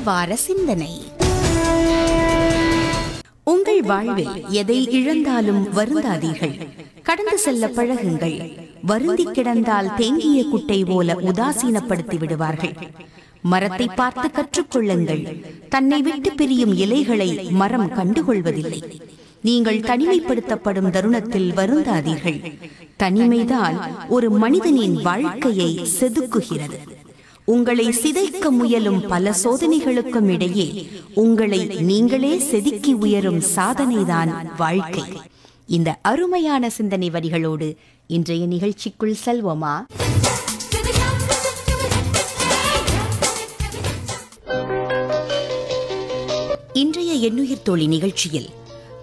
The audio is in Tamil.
வார சிந்தனை உங்கள் வாழ்வில் எதை இழந்தாலும் வருந்தாதீர்கள் கடந்து செல்ல பழகுங்கள் வருந்தி கிடந்தால் தேங்கிய குட்டை போல உதாசீனப்படுத்தி விடுவார்கள் மரத்தை பார்த்து கற்றுக்கொள்ளுங்கள் தன்னை விட்டு பிரியும் இலைகளை மரம் கண்டுகொள்வதில்லை நீங்கள் தனிமைப்படுத்தப்படும் தருணத்தில் வருந்தாதீர்கள் தனிமைதான் ஒரு மனிதனின் வாழ்க்கையை செதுக்குகிறது உங்களை சிதைக்க முயலும் பல சோதனைகளுக்கும் இடையே உங்களை நீங்களே செதுக்கி உயரும் சாதனைதான் வாழ்க்கை இந்த அருமையான சிந்தனை வரிகளோடு இன்றைய நிகழ்ச்சிக்குள் செல்வோமா இன்றைய எண்ணுயிர் தோழி நிகழ்ச்சியில்